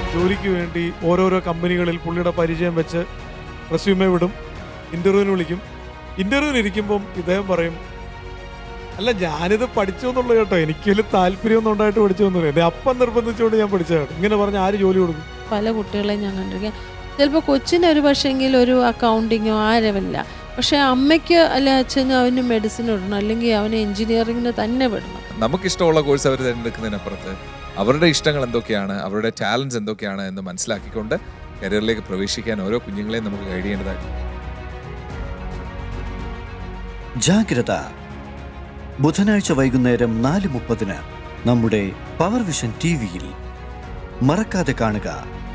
ജോലിക്ക് വേണ്ടി ഓരോരോ കമ്പനികളിൽ പുള്ളിയുടെ പരിചയം വെച്ച് റെസ്യൂമെ വിടും ഇൻ്റർവ്യൂവിന് വിളിക്കും ഇൻ്റർവ്യൂവിന് ഇരിക്കുമ്പം ഇദ്ദേഹം പറയും അല്ല ഞാനിത് പഠിച്ചു എന്നുള്ളൂ കേട്ടോ എനിക്ക് വലിയ താല്പര്യമൊന്നും ഉണ്ടായിട്ട് പഠിച്ചു ഒന്നുമില്ല എന്നെ അപ്പം നിർബന്ധിച്ചുകൊണ്ട് ഞാൻ പഠിച്ചതാണ് ഇങ്ങനെ പറഞ്ഞ ആര് ജോലി കൊടുക്കും പല കുട്ടികളെയും ഞാൻ കണ്ടിരിക്കുക ചിലപ്പോൾ കൊച്ചിന് ഒരു പക്ഷേങ്കിൽ ഒരു അക്കൗണ്ടിങ്ങോ ആ ലെവലില്ല പക്ഷേ അമ്മയ്ക്ക് അല്ലെ അച്ഛനും അവന് മെഡിസിൻ വിടണം അല്ലെങ്കിൽ അവന് എഞ്ചിനീയറിങ്ങിന് തന്നെ വിടണം നമുക്കിഷ്ടമുള്ള കോഴ്സ് അവർ തിരഞ്ഞെടുക്കുന്നതിനപ്പുറത്ത് അവരുടെ ഇഷ്ടങ്ങൾ എന്തൊക്കെയാണ് അവരുടെ ടാലൻസ് എന്തൊക്കെയാണ് എന്ന് മനസ്സിലാക്കിക്കൊണ്ട് കരിയറിലേക്ക് പ്രവേശിക്കാൻ ഓരോ കുഞ്ഞുങ്ങളെയും നമുക്ക് ഗൈഡ് ചെയ്യേണ്ടതായിട്ട് ജാഗ്രത ബുധനാഴ്ച വൈകുന്നേരം നാല് മുപ്പതിന് നമ്മുടെ പവർ വിഷൻ ടി വിയിൽ മറക്കാതെ കാണുക